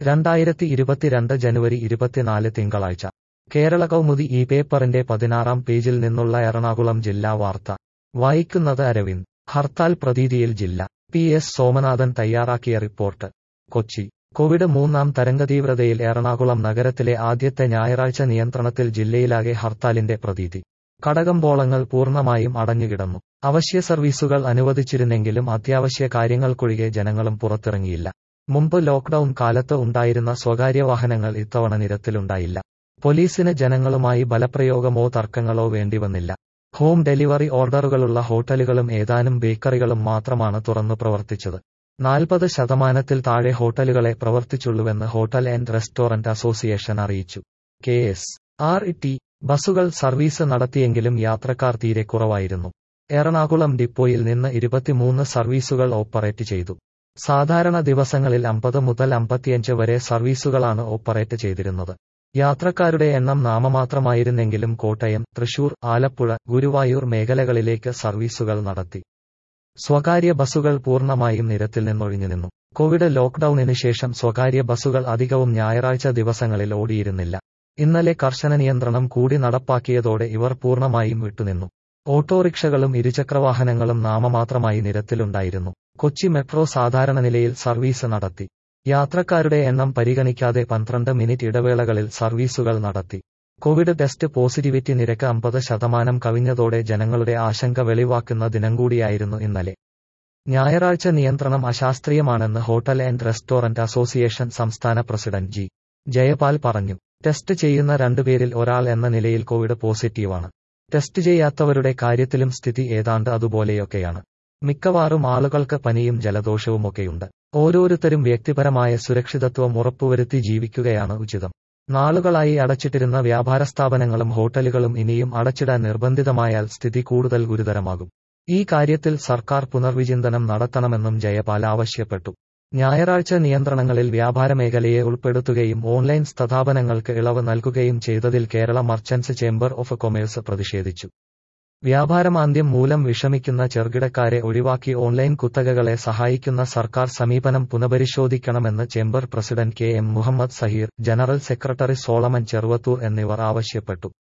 രണ്ടായിരത്തി ഇരുപത്തിരണ്ട് ജനുവരി ഇരുപത്തിനാല് തിങ്കളാഴ്ച കേരള കൗമുദി ഈ പേപ്പറിന്റെ പതിനാറാം പേജിൽ നിന്നുള്ള എറണാകുളം ജില്ലാ വാർത്ത വായിക്കുന്നത് അരവിന്ദ് ഹർത്താൽ പ്രതീതിയിൽ ജില്ല പി എസ് സോമനാഥൻ തയ്യാറാക്കിയ റിപ്പോർട്ട് കൊച്ചി കോവിഡ് മൂന്നാം തരംഗതീവ്രതയിൽ എറണാകുളം നഗരത്തിലെ ആദ്യത്തെ ഞായറാഴ്ച നിയന്ത്രണത്തിൽ ജില്ലയിലാകെ ഹർത്താലിന്റെ പ്രതീതി കടകമ്പോളങ്ങൾ പൂർണ്ണമായും അടഞ്ഞുകിടന്നു അവശ്യ സർവീസുകൾ അനുവദിച്ചിരുന്നെങ്കിലും അത്യാവശ്യ കാര്യങ്ങൾക്കൊഴികെ ജനങ്ങളും പുറത്തിറങ്ങിയില്ല മുമ്പ് ലോക്ഡൌൺ കാലത്ത് ഉണ്ടായിരുന്ന സ്വകാര്യ വാഹനങ്ങൾ ഇത്തവണ നിരത്തിലുണ്ടായില്ല പോലീസിന് ജനങ്ങളുമായി ബലപ്രയോഗമോ തർക്കങ്ങളോ വേണ്ടിവന്നില്ല ഹോം ഡെലിവറി ഓർഡറുകളുള്ള ഹോട്ടലുകളും ഏതാനും ബേക്കറികളും മാത്രമാണ് തുറന്നു പ്രവർത്തിച്ചത് നാൽപ്പത് ശതമാനത്തിൽ താഴെ ഹോട്ടലുകളെ പ്രവർത്തിച്ചുള്ളൂവെന്ന് ഹോട്ടൽ ആൻഡ് റെസ്റ്റോറന്റ് അസോസിയേഷൻ അറിയിച്ചു കെ എസ് ആർ ടി ബസുകൾ സർവീസ് നടത്തിയെങ്കിലും യാത്രക്കാർ തീരെ കുറവായിരുന്നു എറണാകുളം ഡിപ്പോയിൽ നിന്ന് ഇരുപത്തിമൂന്ന് സർവീസുകൾ ഓപ്പറേറ്റ് ചെയ്തു സാധാരണ ദിവസങ്ങളിൽ അമ്പത് മുതൽ അമ്പത്തിയഞ്ച് വരെ സർവീസുകളാണ് ഓപ്പറേറ്റ് ചെയ്തിരുന്നത് യാത്രക്കാരുടെ എണ്ണം നാമമാത്രമായിരുന്നെങ്കിലും കോട്ടയം തൃശൂർ ആലപ്പുഴ ഗുരുവായൂർ മേഖലകളിലേക്ക് സർവീസുകൾ നടത്തി സ്വകാര്യ ബസുകൾ പൂർണ്ണമായും നിരത്തിൽ നിന്നൊഴിഞ്ഞു നിന്നു കോവിഡ് ലോക്ഡൌണിന് ശേഷം സ്വകാര്യ ബസുകൾ അധികവും ഞായറാഴ്ച ദിവസങ്ങളിൽ ഓടിയിരുന്നില്ല ഇന്നലെ കർശന നിയന്ത്രണം കൂടി നടപ്പാക്കിയതോടെ ഇവർ പൂർണ്ണമായും വിട്ടുനിന്നു ഓട്ടോറിക്ഷകളും ഇരുചക്രവാഹനങ്ങളും നാമമാത്രമായി നിരത്തിലുണ്ടായിരുന്നു കൊച്ചി മെട്രോ സാധാരണ നിലയിൽ സർവീസ് നടത്തി യാത്രക്കാരുടെ എണ്ണം പരിഗണിക്കാതെ പന്ത്രണ്ട് മിനിറ്റ് ഇടവേളകളിൽ സർവീസുകൾ നടത്തി കോവിഡ് ടെസ്റ്റ് പോസിറ്റിവിറ്റി നിരക്ക് അമ്പത് ശതമാനം കവിഞ്ഞതോടെ ജനങ്ങളുടെ ആശങ്ക വെളിവാക്കുന്ന ദിനം കൂടിയായിരുന്നു ഇന്നലെ ഞായറാഴ്ച നിയന്ത്രണം അശാസ്ത്രീയമാണെന്ന് ഹോട്ടൽ ആൻഡ് റെസ്റ്റോറന്റ് അസോസിയേഷൻ സംസ്ഥാന പ്രസിഡന്റ് ജി ജയപാൽ പറഞ്ഞു ടെസ്റ്റ് ചെയ്യുന്ന രണ്ടുപേരിൽ ഒരാൾ എന്ന നിലയിൽ കോവിഡ് പോസിറ്റീവാണ് ടെസ്റ്റ് ചെയ്യാത്തവരുടെ കാര്യത്തിലും സ്ഥിതി ഏതാണ്ട് അതുപോലെയൊക്കെയാണ് മിക്കവാറും ആളുകൾക്ക് പനിയും ജലദോഷവുമൊക്കെയുണ്ട് ഓരോരുത്തരും വ്യക്തിപരമായ സുരക്ഷിതത്വം ഉറപ്പുവരുത്തി ജീവിക്കുകയാണ് ഉചിതം നാളുകളായി അടച്ചിട്ടിരുന്ന വ്യാപാര സ്ഥാപനങ്ങളും ഹോട്ടലുകളും ഇനിയും അടച്ചിടാൻ നിർബന്ധിതമായാൽ സ്ഥിതി കൂടുതൽ ഗുരുതരമാകും ഈ കാര്യത്തിൽ സർക്കാർ പുനർവിചിന്തനം നടത്തണമെന്നും ജയപാൽ ആവശ്യപ്പെട്ടു ഞായറാഴ്ച നിയന്ത്രണങ്ങളിൽ വ്യാപാര മേഖലയെ ഉൾപ്പെടുത്തുകയും ഓൺലൈൻ സ്ഥാപനങ്ങൾക്ക് ഇളവ് നൽകുകയും ചെയ്തതിൽ Kerala merchants chamber of commerce പ്രതിഷേധിച്ചു വ്യാപാരമാന്ദ്യം മൂലം വിഷമിക്കുന്ന ചെറുകിടക്കാരെ ഒഴിവാക്കി ഓൺലൈൻ കുത്തകകളെ സഹായിക്കുന്ന സർക്കാർ സമീപനം പുനഃപരിശോധിക്കണമെന്ന് chamber president K M Muhammad Saheer general secretary Solomon Cheruvathur എന്നിവർ ആവശ്യപ്പെട്ടു